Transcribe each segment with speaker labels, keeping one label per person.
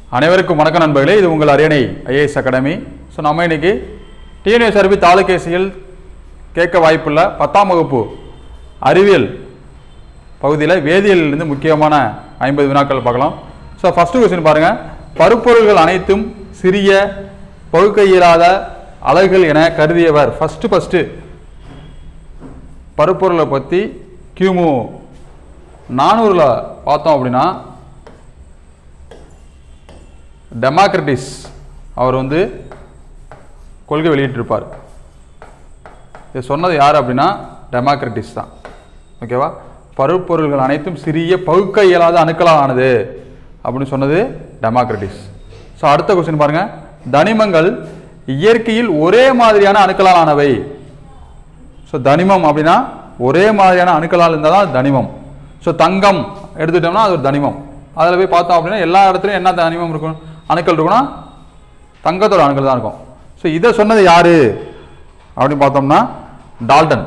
Speaker 1: அனைவருக்கும் வணக்கம் நண்பர்களே இது உங்கள் அரியணை ஐஏஎஸ் அகாடமி ஸோ நம்ம இன்னைக்கு டிஎன்எஸ்ஆர்பி தாலுகேசியில் கேட்க வாய்ப்புள்ள பத்தாம் வகுப்பு அறிவியல் பகுதியில் வேதியியலிருந்து முக்கியமான ஐம்பது வினாக்கள் பார்க்கலாம் ஸோ ஃபஸ்ட்டு கொஸ்டின் பாருங்கள் பருப்பொருள்கள் அனைத்தும் சிறிய பகுக்க இயலாத அலகுகள் என கருதியவர் ஃபஸ்ட்டு ஃபஸ்ட்டு பருப்பொருளை பற்றி கிமு நானூறில் பார்த்தோம் அப்படின்னா டெமோக்ரட்டிஸ் அவர் வந்து கொள்கை வெளியிட்டிருப்பார் இது சொன்னது யார் அப்படின்னா டெமோக்ரட்டிஸ் தான் ஓகேவா பருப்பொருள்கள் அனைத்தும் சிறிய பகுக்க இயலாத அணுக்களால் ஆனது அப்படின்னு சொன்னது டெமோக்ரட்டிஸ் ஸோ அடுத்த கொஸ்டின் பாருங்க தனிமங்கள் இயற்கையில் ஒரே மாதிரியான அணுக்களால் ஆனவை ஸோ தனிமம் அப்படின்னா ஒரே மாதிரியான அணுக்களால் இருந்தால் தான் அது தனிமம் ஸோ தங்கம் எடுத்துட்டோம்னா அது ஒரு தனிமம் அதில் போய் பார்த்தோம் அப்படின்னா எல்லா இடத்துலையும் என்ன தனிமம் இருக்கும் அணுக்கள் இருக்குன்னா தங்கத்தோட அணுக்கள் தான் இருக்கும் ஸோ இதை சொன்னது யாரு அப்படின்னு பார்த்தோம்னா டால்டன்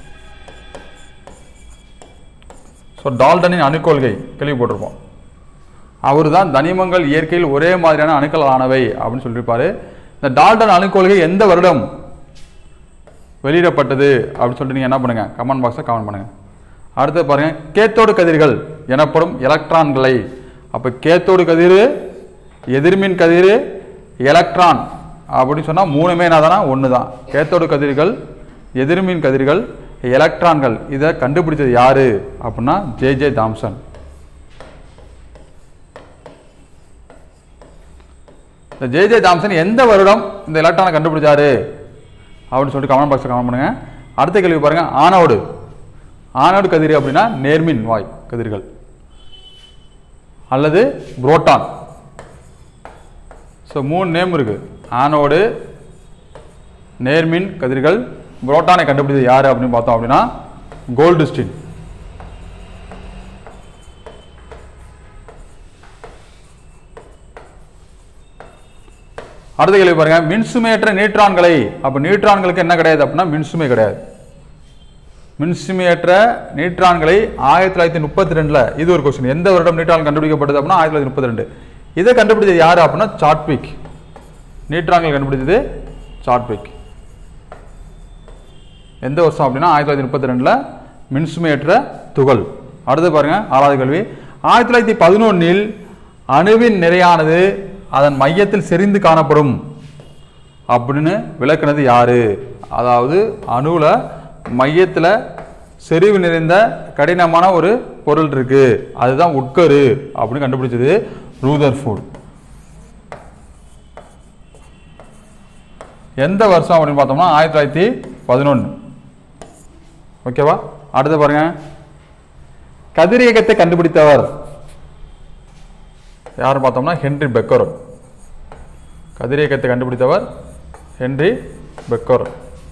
Speaker 1: ஸோ டால்டனின் அணுக்கொள்கை கேள்விப்பட்டிருப்போம் அவர் தான் தனிமங்கள் இயற்கையில் ஒரே மாதிரியான அணுக்கள் ஆனவை அப்படின்னு சொல்லியிருப்பாரு இந்த டால்டன் அணுக்கொள்கை எந்த வருடம் வெளியிடப்பட்டது அப்படின்னு சொல்லிட்டு நீங்கள் என்ன பண்ணுங்க கமெண்ட் பாக்ஸில் கமெண்ட் பண்ணுங்க அடுத்து பாருங்க கேத்தோடு கதிர்கள் எனப்படும் எலக்ட்ரான்களை அப்போ கேத்தோடு கதிர் எதிர்மின் கதிர் எலக்ட்ரான் அப்படின்னு சொன்னால் மூணுமே என்ன தானே ஒன்று தான் கேத்தோடு கதிர்கள் எதிர்மின் கதிர்கள் எலக்ட்ரான்கள் இதை கண்டுபிடிச்சது யாரு அப்படின்னா ஜே ஜே தாம்சன் இந்த ஜே ஜே தாம்சன் எந்த வருடம் இந்த எலக்ட்ரானை கண்டுபிடிச்சாரு அப்படின்னு சொல்லிட்டு கமெண்ட் பாக்ஸில் கமெண்ட் பண்ணுங்க அடுத்த கேள்வி பாருங்க ஆனோடு ஆனோடு கதிர் அப்படின்னா நேர்மின் வாய் கதிர்கள் அல்லது புரோட்டான் ஸோ மூணு நேம் இருக்கு ஆனோடு நேர்மின் கதிர்கள் புரோட்டானை கண்டுபிடிச்சது யார் அப்படின்னு பார்த்தோம் அப்படின்னா கோல்டுஸ்டின் அடுத்த கேள்வி பாருங்க மின்சுமையற்ற நியூட்ரான்களை அப்போ நியூட்ரான்களுக்கு என்ன கிடையாது அப்படின்னா மின்சுமை கிடையாது மின்சுமையற்ற நியூட்ரான்களை ஆயிரத்தி தொள்ளாயிரத்தி முப்பத்தி ரெண்டில் இது ஒரு கொஸ்டின் எந்த வருடம் நியூட்ரான் கண்டுபிடிக்கப்பட்டது அப்படின்னா ஆயிரத்தி தொள்ளாயிரத்தி முப்பத்தி ரெண்டு இதை கண்டுபிடிச்சது யார் அப்படின்னா சாட்விக் நியூட்ரான்கள் கண்டுபிடிச்சது சாட்விக் எந்த வருஷம் அப்படின்னா ஆயிரத்தி தொள்ளாயிரத்தி முப்பத்தி ரெண்டில் மின்சுமையற்ற துகள் அடுத்து பாருங்க ஆறாவது கேள்வி ஆயிரத்தி தொள்ளாயிரத்தி பதினொன்னில் அணுவின் நிறையானது அதன் மையத்தில் செறிந்து காணப்படும் அப்படின்னு விளக்குனது யாரு அதாவது அணுவில் மையத்தில் செறிவு நிறைந்த கடினமான ஒரு பொருள் இருக்கு அதுதான் உட்கரு அப்படின்னு கண்டுபிடிச்சது ரூதர் ஃபுட் எந்த வருஷம் அப்படின்னு பார்த்தோம்னா ஆயிரத்தி தொள்ளாயிரத்தி பதினொன்று ஓகேவா அடுத்து பாருங்க கதிரியக்கத்தை கண்டுபிடித்தவர் யார் பார்த்தோம்னா ஹென்றி பெக்கர் கதிரியக்கத்தை கண்டுபிடித்தவர் ஹென்றி பெக்கர்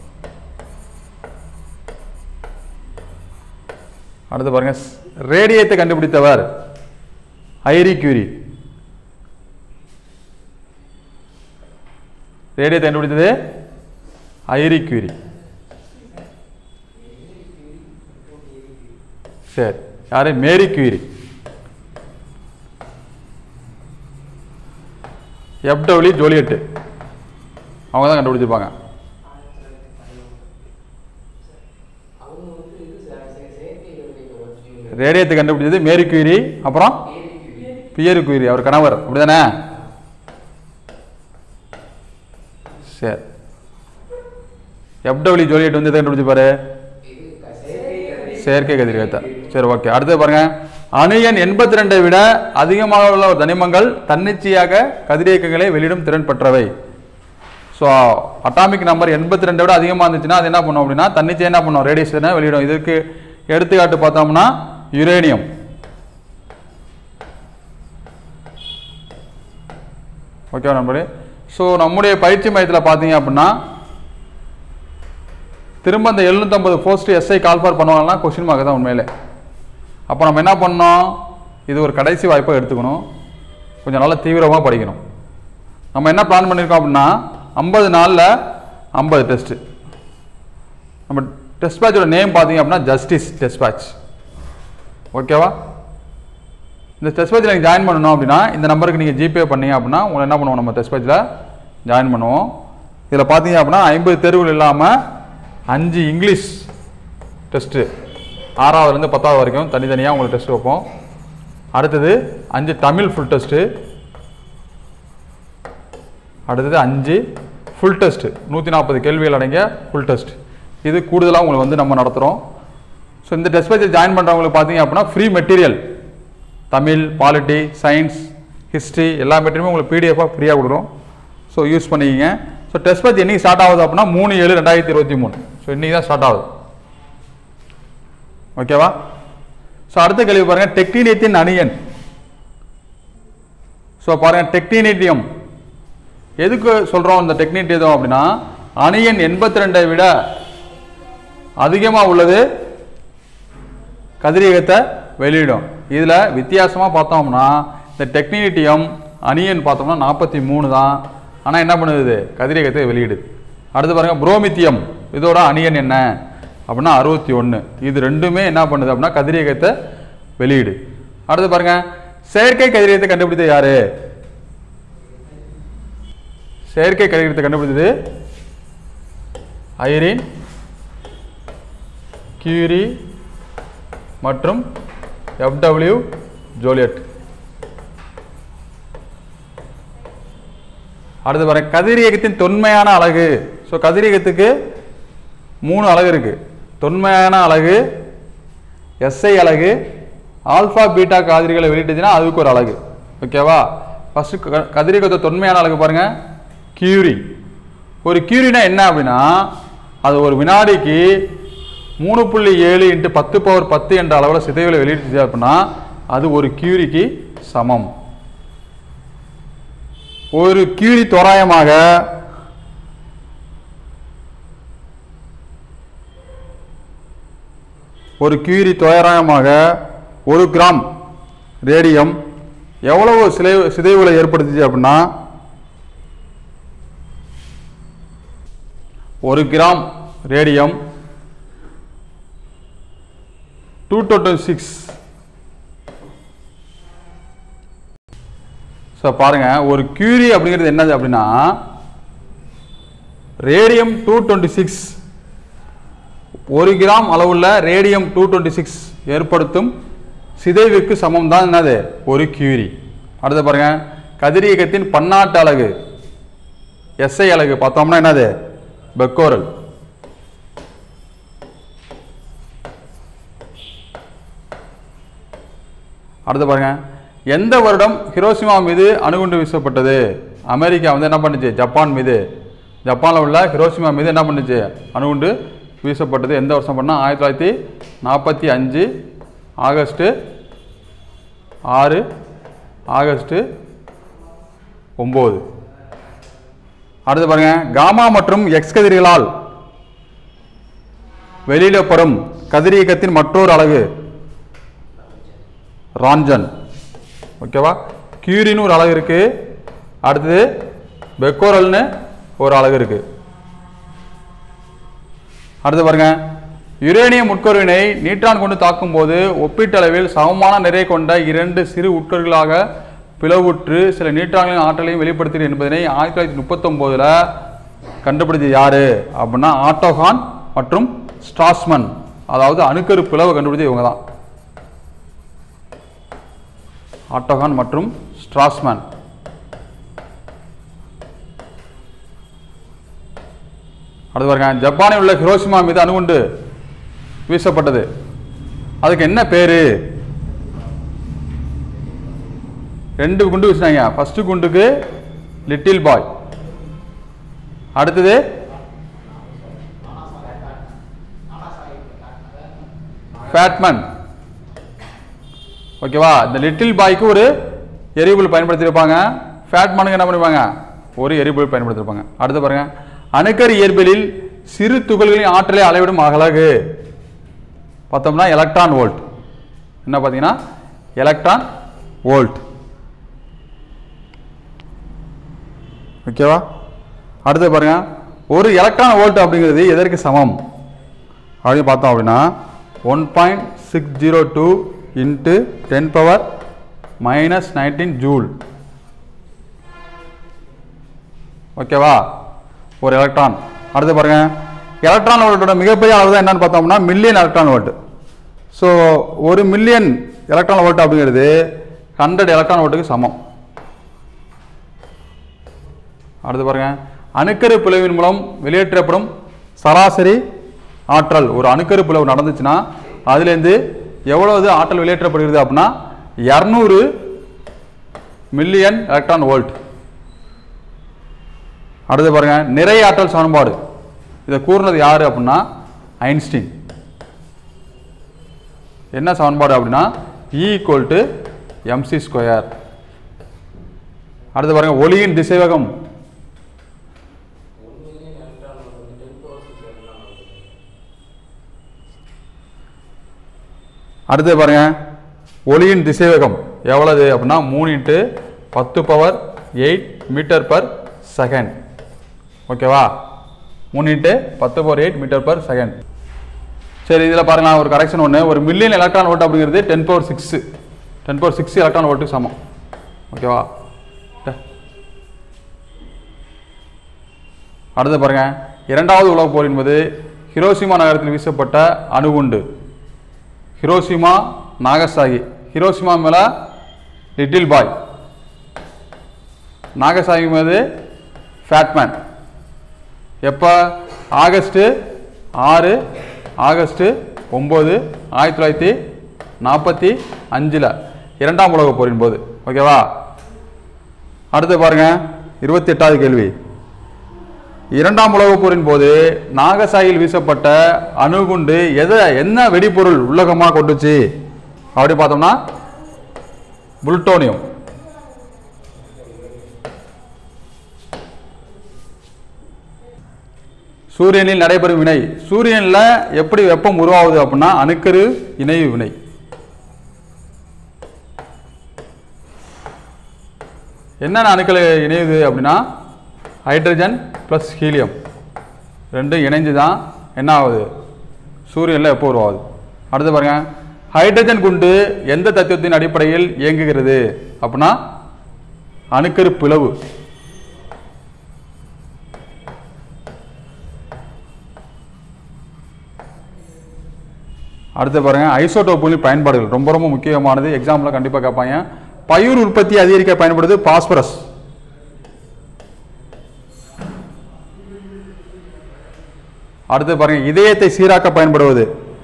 Speaker 1: அடுத்து பாருங்க ரேடியத்தை கண்டுபிடித்தவர் ஐரி கியூரி ரேடியத்தை கண்டுபிடித்தது ஐரி கியூரி சரி யாரு மேரி கியூரி எப்டபிள்யூ ஜோலியட்டு அவங்க தான் கண்டுபிடிச்சிருப்பாங்க ரேடியத்தை கண்டுபிடிச்சது மேரி குயிரி அப்புறம் பியரு குயிரி அவர் கணவர் அப்படிதானே சரி எப்டபிள்யூ ஜோலியட் வந்து எதை கண்டுபிடிச்சிருப்பாரு செயற்கை கதிரியக்கத்தை சரி ஓகே அடுத்து பாருங்க அணு எண் எண்பத்தி ரெண்டை விட அதிகமாக உள்ள ஒரு தனிமங்கள் தன்னிச்சையாக கதிரியக்கங்களை வெளியிடும் திறன் பெற்றவை ஸோ அட்டாமிக் நம்பர் எண்பத்தி ரெண்டை விட அதிகமாக இருந்துச்சுன்னா அது என்ன பண்ணும் அப்படின்னா தன்னிச்சையாக என்ன பண்ணும் ரேடியேஷனை வெளியிடும் இதற்கு எடுத்துக்காட்டு பார்த்தோம்னா யுரேனியம் ஓகேவா நண்பரே ஸோ நம்முடைய பயிற்சி மையத்தில் பார்த்தீங்க அப்படின்னா திரும்ப இந்த எழுநூத்தம்பது போஸ்ட் எஸ்ஐ கால்ஃபார் பண்ணுவாங்கன்னா கொஸ்டின் மார்க் தான் உண்மையிலே அப்போ நம்ம என்ன பண்ணோம் இது ஒரு கடைசி வாய்ப்பாக எடுத்துக்கணும் கொஞ்சம் நல்லா தீவிரமாக படிக்கணும் நம்ம என்ன பிளான் பண்ணியிருக்கோம் அப்படின்னா ஐம்பது நாளில் ஐம்பது டெஸ்ட்டு நம்ம டெஸ்ட் பேட்சோட நேம் பார்த்தீங்க அப்படின்னா ஜஸ்டிஸ் டெஸ்ட் பேட்ச் ஓகேவா இந்த டெஸ்ட் பேஜில் நீங்கள் ஜாயின் பண்ணணும் அப்படின்னா இந்த நம்பருக்கு நீங்கள் ஜிபே பண்ணீங்க அப்படின்னா உங்களை என்ன பண்ணுவோம் நம்ம டெஸ்ட் பேஜில் ஜாயின் பண்ணுவோம் இதில் பார்த்தீங்க அப்படின்னா ஐம்பது தேர்வுகள் இல்லாமல் அஞ்சு இங்கிலீஷ் டெஸ்ட்டு ஆறாவதுலேருந்து பத்தாவது வரைக்கும் தனித்தனியாக உங்களுக்கு டெஸ்ட் வைப்போம் அடுத்தது அஞ்சு தமிழ் ஃபுல் டெஸ்ட்டு அடுத்தது அஞ்சு ஃபுல் டெஸ்ட்டு நூற்றி நாற்பது கேள்விகள் அடங்கிய ஃபுல் டெஸ்ட் இது கூடுதலாக உங்களுக்கு வந்து நம்ம நடத்துகிறோம் ஸோ இந்த டெஸ்ட் பேஜில் ஜாயின் பண்ணுறவங்களுக்கு பார்த்தீங்க அப்படின்னா free material Tamil polity science history எல்லா மெட்டீரியலுமே உங்களுக்கு பிடிஎஃபாக ஃப்ரீயாக கொடுக்குறோம் ஸோ யூஸ் பண்ணிக்கிங்க ஸோ டெஸ்ட் பேஜ் என்னைக்கு ஸ்டார்ட் ஆகுது அப்படின்னா மூணு ஏழு ரெண்டாயிரத்தி இருபத்தி மூணு ஸோ இன்றைக்கி தான் ஸ்டார்ட் ஆகுது ஓகேவா ஸோ அடுத்த கேள்வி பாருங்கள் டெக்டினியத்தின் அணியன் ஸோ பாருங்கள் டெக்டினிட்டியம் எதுக்கு சொல்கிறோம் இந்த டெக்னிட்டியம் அப்படின்னா அணியன் எண்பத்தி ரெண்டை விட அதிகமாக உள்ளது கதிரியகத்தை வெளியிடும் இதில் வித்தியாசமாக பார்த்தோம்னா இந்த டெக்னிட்டியம் அணியன் பார்த்தோம்னா நாற்பத்தி மூணு தான் ஆனால் என்ன பண்ணுது இது? கதிரியகத்தை வெளியிடுது அடுத்து பாருங்கள் புரோமித்தியம் இதோட அணியன் என்ன அப்படின்னா அறுபத்தி ஒன்று இது ரெண்டுமே என்ன பண்ணுது அப்படின்னா கதிரியகத்தை வெளியிடு அடுத்து பாருங்க செயற்கை கதிரியகத்தை கண்டுபிடித்தது யாரு செயற்கை கதிரியகத்தை கண்டுபிடித்தது ஐரின் கியூரி மற்றும் எஃப்டபிள்யூ ஜோலியட் அடுத்து பாருங்க கதிரியக்கத்தின் தொன்மையான அலகு ஸோ கதிரியக்கத்துக்கு மூணு அலகு இருக்கு தொன்மையான அலகு எஸ்ஐ அலகு ஆல்ஃபா பீட்டா கதிரிகளை வெளியிட்டுச்சுன்னா அதுக்கு ஒரு அலகு ஓகேவா ஃபஸ்ட்டு கதிரியக்கத்தை தொன்மையான அலகு பாருங்க கியூரி ஒரு கியூரினா என்ன அப்படின்னா அது ஒரு வினாடிக்கு மூணு புள்ளி ஏழு இன்ட்டு பத்து பவர் பத்து என்ற அளவில் சிதைவுகளை வெளியிட்டுச்சு அப்படின்னா அது ஒரு கியூரிக்கு சமம் ஒரு கியூரி தோராயமாக ஒரு கியூரி தோராயமாக ஒரு கிராம் ரேடியம் எவ்வளவு சிலை சிதைவுகளை ஏற்படுத்துச்சு அப்படின்னா ஒரு gram radium two twenty six so பாருங்க ஒரு கியூரி அப்படிங்கிறது என்னது அப்படின்னா ரேடியம் டூ டுவெண்ட்டி சிக்ஸ் ஒரு கிராம் அளவுள்ள ரேடியம் டூ டுவெண்ட்டி சிக்ஸ் ஏற்படுத்தும் சிதைவுக்கு சமம் தான் என்னது ஒரு கியூரி அடுத்து பாருங்க கதிரியக்கத்தின் பன்னாட்டு அலகு எஸ்ஐ அலகு பார்த்தோம்னா என்னது பெக்கோரல் அடுத்து பாருங்க எந்த வருடம் ஹிரோஷிமா மீது அணுகுண்டு வீசப்பட்டது அமெரிக்கா வந்து என்ன பண்ணுச்சு ஜப்பான் மீது ஜப்பானில் உள்ள ஹிரோஷிமா மீது என்ன பண்ணுச்சு அணுகுண்டு வீசப்பட்டது எந்த வருஷம் பண்ணால் ஆயிரத்தி தொள்ளாயிரத்தி நாற்பத்தி அஞ்சு ஆகஸ்ட்டு ஆறு ஆகஸ்ட்டு ஒம்பது அடுத்து பாருங்க காமா மற்றும் எக்ஸ் கதிர்களால் வெளியிடப்படும் கதிரியக்கத்தின் மற்றொரு அலகு ராஞ்சன் ஓகேவா கியூரின்னு ஒரு அலகு இருக்கு அடுத்தது பெக்கோரல்னு ஒரு அலகு இருக்கு அடுத்து பாருங்க யுரேனியம் உட்கருவினை நீட்ரான் கொண்டு தாக்கும்போது ஒப்பீட்டளவில் சமமான நிறை கொண்ட இரண்டு சிறு உட்கருகளாக பிளவுற்று சில நீட்ரான்களின் ஆற்றலையும் வெளிப்படுத்துகிறது என்பதனை ஆயிரத்தி தொள்ளாயிரத்தி முப்பத்தொம்போதில் கண்டுபிடிச்சது யாரு அப்படின்னா ஆட்டோகான் மற்றும் ஸ்ட்ராஸ்மன் அதாவது அணுக்கரு பிளவு கண்டுபிடிச்சது இவங்க தான் ஆட்டோகான் மற்றும் ஸ்ட்ராஸ்மேன் அடுத்து பாருங்க ஜப்பானில் உள்ள ஹிரோஷிமா மீது அணுகுண்டு வீசப்பட்டது அதுக்கு என்ன பேரு ரெண்டு குண்டு வீசினாங்க ஃபர்ஸ்ட் குண்டுக்கு லிட்டில் பாய் அடுத்தது ஃபேட்மேன் ஓகேவா இந்த லிட்டில் பாய்க்கு ஒரு எரிபொருள் பயன்படுத்தியிருப்பாங்க ஃபேட்மேனுக்கு என்ன பண்ணிருப்பாங்க ஒரு எரிபொருள் பயன்படுத்தியிருப்பாங்க அடுத்து பாருங்க அணுக்கரு இயற்பியலில் சிறு துகள்களின் ஆற்றலை அளவிடும் அலகு பார்த்தோம்னா எலக்ட்ரான் வோல்ட் என்ன பார்த்தீங்கன்னா எலக்ட்ரான் வோல்ட் ஓகேவா அடுத்து பாருங்க ஒரு எலக்ட்ரான் வோல்ட் அப்படிங்கிறது எதற்கு சமம் அப்படின்னு பார்த்தோம் அப்படின்னா one point six zero two into ten power minus nineteen joule ஓகேவா ஒரு எலக்ட்ரான் அடுத்து பாருங்க எலக்ட்ரான் வோல்ட்டோட மிகப்பெரிய அளவு தான் என்னன்னு பார்த்தோம்னா மில்லியன் எலக்ட்ரான் வோல்ட் ஸோ ஒரு மில்லியன் எலக்ட்ரான் வோல்ட் அப்படிங்கிறது ஹண்ட்ரட் எலக்ட்ரான் வோல்ட்டுக்கு சமம் அடுத்து பாருங்க அணுக்கரு பிளவின் மூலம் வெளியேற்றப்படும் சராசரி ஆற்றல் ஒரு அணுக்கரு பிளவு நடந்துச்சுன்னா அதுலேருந்து எவ்வளவு ஆற்றல் வெளியேற்றப்படுகிறது அப்படின்னா இரநூறு மில்லியன் எலக்ட்ரான் வோல்ட் அடுத்து பாருங்க நிறை ஆற்றல் சமன்பாடு இதை கூறினது யாரு அப்படின்னா ஐன்ஸ்டீன் என்ன சமன்பாடு அப்படின்னா E equal to MC square அடுத்து பாருங்க ஒளியின் திசைவேகம் அடுத்து பாருங்க ஒளியின் திசைவேகம் எவ்வளவு அப்படின்னா மூணு இன்ட்டு பத்து power eight metre per second ஓகேவா மூணு இன்ட்டு பத்து power eight metre per second சரி இதில் பாருங்க ஒரு கரெக்ஷன் ஒன்று ஒரு மில்லியன் எலக்ட்ரான் வோல்ட் அப்படிங்கிறது ten power six ten power six electron வோல்ட்டுக்கு சமம் ஓகேவா ட- அடுத்து பாருங்க இரண்டாவது உலகப் போர் என்பது ஹிரோஷிமா நகரத்தில் வீசப்பட்ட அணுகுண்டு ஹிரோஷிமா நாகசாகி ஹிரோஷிமா மேல லிட்டில் பாய் நாகசாகி மீது ஃபேட்மேன் எப்போ ஆகஸ்ட்டு ஆறு ஆகஸ்ட்டு ஒம்பது ஆயிரத்தி தொள்ளாயிரத்தி நாற்பத்தி அஞ்சில் இரண்டாம் உலகப் போரின் போது ஓகேவா அடுத்து பாருங்க இருபத்தி எட்டாவது கேள்வி இரண்டாம் உலகப் போரின் போது நாகசாயில் வீசப்பட்ட அணுகுண்டு எதை என்ன வெடிபொருள் உள்ளகமாக கொண்டுச்சு அப்படி பார்த்தோம்னா புல்டோனியம் சூரியனில் நடைபெறும் வினை சூரியனில் எப்படி வெப்பம் உருவாகுது அப்படின்னா அணுக்கரு இணைவு வினை என்னென்ன அணுக்கள் இணையுது அப்படின்னா ஹைட்ரஜன் ப்ளஸ் ஹீலியம் ரெண்டும் இணைஞ்சு தான் என்ன ஆகுது சூரியனில் எப்போ உருவாகுது அடுத்து பாருங்க ஹைட்ரஜன் குண்டு எந்த தத்துவத்தின் அடிப்படையில் இயங்குகிறது அப்படின்னா அணுக்கரு பிளவு அடுத்து பாருங்க ஐசோடோப்புகளின் பயன்பாடுகள் ரொம்ப ரொம்ப முக்கியமானது எக்ஸாம்பிள் கண்டிப்பாக கேட்பாங்க பயிர் உற்பத்தி அதிகரிக்க பயன்படுது பாஸ்பரஸ் அடுத்து பாருங்க இதயத்தை சீராக்க பயன்படுவது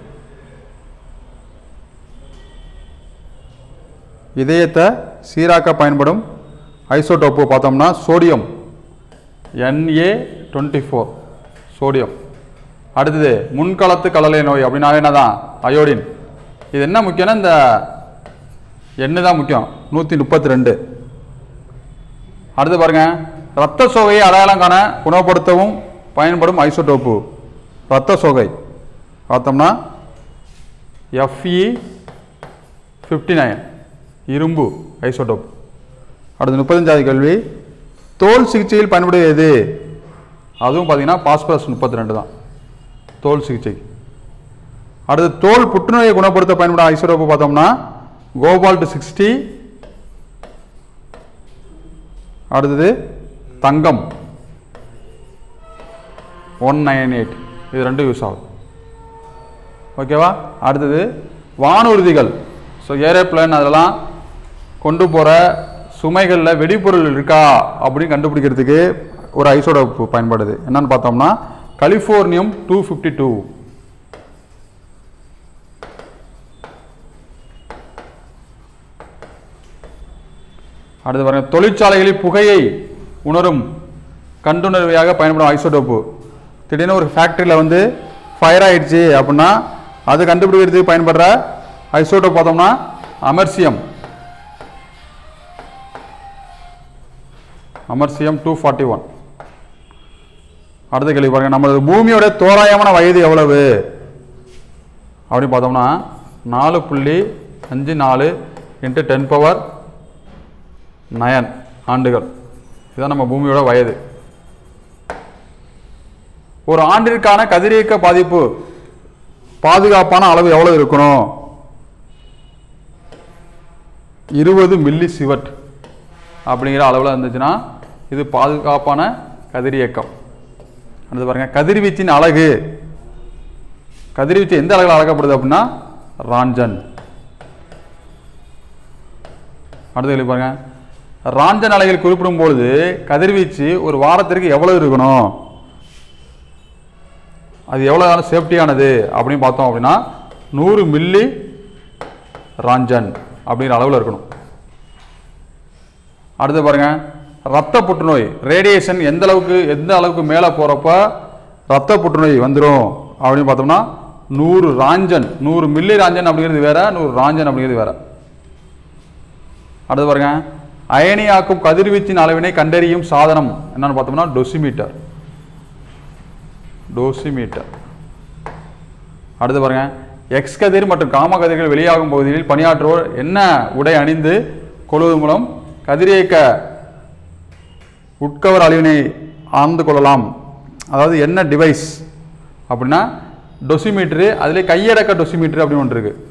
Speaker 1: இதயத்தை சீராக்க பயன்படும் ஐசோடோப்பு பார்த்தோம்னா sodium NA twenty four sodium அடுத்தது முன்களத்து கலலை நோய் அப்படின்னா என்னதான் அயோடின் இது என்ன முக்கியம்னா இந்த எண்ணு தான் முக்கியம் நூற்றி முப்பத்தி ரெண்டு அடுத்து பாருங்க இரத்த சோகையை அடையாளம் காண குணப்படுத்தவும் பயன்படும் ஐசோடோப்பு இரத்த சோகை பார்த்தோம்னா எஃப்இ ஃபிஃப்டி நைன் இரும்பு ஐசோடோப் அடுத்து முப்பத்தஞ்சாவது கேள்வி தோல் சிகிச்சையில் பயன்படுவது எது அதுவும் பார்த்தீங்கன்னா பாஸ்பரஸ் முப்பத்தி ரெண்டு தான் தோல் சிகிச்சை அடுத்து தோல் புற்றுநோயை குணப்படுத்த பயன்படும் ஐசோடோப்பு பார்த்தோம்னா கோபால்ட் சிக்ஸ்டி அடுத்தது தங்கம் ஒன் நைன் எயிட் இது ரெண்டும் யூஸ் ஆகும் ஓகேவா அடுத்தது வானூர்திகள் ஸோ ஏரோப்ளேன் அதெல்லாம் கொண்டு போகிற சுமைகளில் வெடிபொருள் இருக்கா அப்படின்னு கண்டுபிடிக்கிறதுக்கு ஒரு ஐசோடோப்பு பயன்படுது என்னன்னு பார்த்தோம்னா கலிஃபோர்னியம் டூ ஃபிஃப்டி டூ அடுத்து பாருங்க தொழிற்சாலைகளில் புகையை உணரும் கண்டுணர்வையாக பயன்படும் ஐசோடோப்பு திடீர்னு ஒரு ஃபேக்ட்ரியில் வந்து ஃபயர் ஆயிடுச்சு அப்படின்னா அது கண்டுபிடிக்கிறதுக்கு பயன்படுற ஐசோடோப் பார்த்தோம்னா americium americium two forty one அடுத்த கேள்வி பாருங்க நமது பூமியோட தோராயமான வயது எவ்வளவு அப்படின்னு பார்த்தோம்னா நாலு புள்ளி அஞ்சு நாலு இன்ட்டு டென் பவர் நயன் ஆண்டுகள் இதுதான் நம்ம பூமியோட வயது ஒரு ஆண்டிற்கான கதிரியக்க பாதிப்பு பாதுகாப்பான அளவு எவ்வளவு இருக்கணும் இருபது மில்லி சிவட் அப்படிங்கிற அளவில் இருந்துச்சுன்னா இது பாதுகாப்பான கதிரியக்கம் அடுத்து பாருங்க கதிர்வீச்சின் அழகு கதிர்வீச்சு எந்த அளவில் அளக்கப்படுது அப்படின்னா ராஞ்சன் அடுத்த கேள்வி பாருங்க ராஞ்சன் அலைகள் குறிப்பிடும் பொழுது கதிர்வீச்சு ஒரு வாரத்திற்கு எவ்வளவு இருக்கணும் அது எவ்வளோ சேஃப்டியானது அப்படின்னு பார்த்தோம் அப்படின்னா நூறு மில்லி ராஞ்சன் அப்படிங்கிற அளவில் இருக்கணும் அடுத்து பாருங்க ரத்த புற்றுநோய் ரேடியேஷன் எந்த அளவுக்கு எந்த அளவுக்கு மேலே போகிறப்ப ரத்த புற்றுநோய் வந்துடும் அப்படின்னு பார்த்தோம்னா நூறு ராஞ்சன் நூறு மில்லி ராஞ்சன் அப்படிங்கிறது வேற நூறு ராஞ்சன் அப்படிங்கிறது வேற அடுத்து பாருங்க அயனியாக்கும் கதிர்வீச்சின் அளவினை கண்டறியும் சாதனம் என்னன்னு பார்த்தோம்னா டொசிமீட்டர் டோசிமீட்டர் அடுத்து பாருங்க எக்ஸ் கதிர் மற்றும் காம கதிர்கள் வெளியாகும் பகுதியில் பணியாற்றுவோர் என்ன உடை அணிந்து கொள்வது மூலம் கதிரியக்க உட்கவர் அழிவினை ஆழ்ந்து கொள்ளலாம் அதாவது என்ன டிவைஸ் அப்படின்னா டொசிமீட்ரு அதிலே கையடக்க டொசிமீட்ரு அப்படின்னு ஒன்று இருக்குது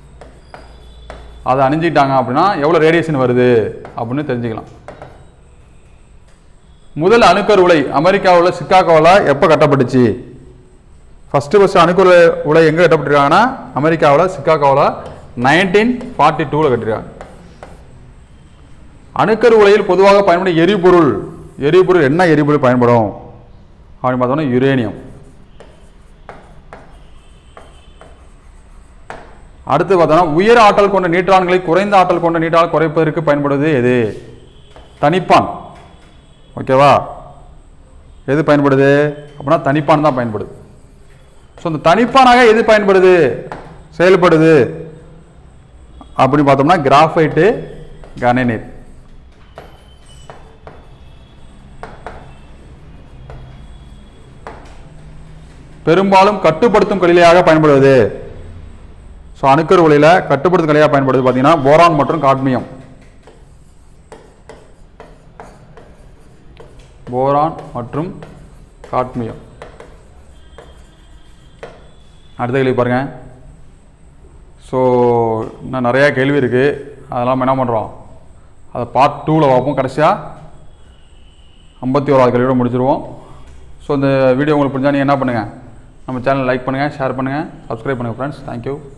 Speaker 1: அதை அணிஞ்சிக்கிட்டாங்க அப்படின்னா எவ்வளோ ரேடியேஷன் வருது அப்படின்னு தெரிஞ்சுக்கலாம் முதல் அணுக்கரு உலை அமெரிக்காவில் சிக்காகோவில் எப்போ கட்டப்பட்டுச்சு ஃபஸ்ட்டு ஃபஸ்ட்டு அணுக்கரு உலை எங்கே கட்டப்பட்டிருக்காங்கன்னா அமெரிக்காவில் சிக்காகோவில் நைன்டீன் ஃபார்ட்டி டூவில் கட்டிருக்காங்க அணுக்கரு உலையில் பொதுவாக பயன்படும் எரிபொருள் எரிபொருள் என்ன எரிபொருள் பயன்படும் அப்படின்னு பார்த்தோம்னா யுரேனியம் அடுத்து பார்த்தோம்னா உயர் ஆற்றல் கொண்ட நீட்ரான்களை குறைந்த ஆற்றல் கொண்ட நீட்டால் குறைப்பதற்கு பயன்படுவது எது தனிப்பான் ஓகேவா எது பயன்படுது அப்படின்னா தனிப்பான் தான் பயன்படுது ஸோ இந்த தனிப்பானாக எது பயன்படுது செயல்படுது அப்படின்னு பார்த்தோம்னா கிராஃபைட்டு கனநீர் பெரும்பாலும் கட்டுப்படுத்தும் கலிலையாக பயன்படுவது ஸோ அணுக்கரு ஒளியில் கட்டுப்படுத்தும் கலியாக பயன்படுது பார்த்தீங்கன்னா போரான் மற்றும் காட்மியம் போரான் மற்றும் காட்மியம் அடுத்த கேள்வி பாருங்க ஸோ இன்னும் நிறையா கேள்வி இருக்குது அதெல்லாம் என்ன பண்ணுறோம் அதை பார்ட் டூவில் பார்ப்போம் கடைசியாக ஐம்பத்தி ஓராவது கேள்வியோட முடிச்சிருவோம் ஸோ இந்த வீடியோ உங்களுக்கு பிடிச்சா நீங்கள் என்ன பண்ணுங்கள் நம்ம சேனல் லைக் பண்ணுங்கள் ஷேர் பண்ணுங்கள் சப்ஸ்கிரைப் பண்ணுங்கள் ஃப்ரெண்ட்ஸ் தேங்க்யூ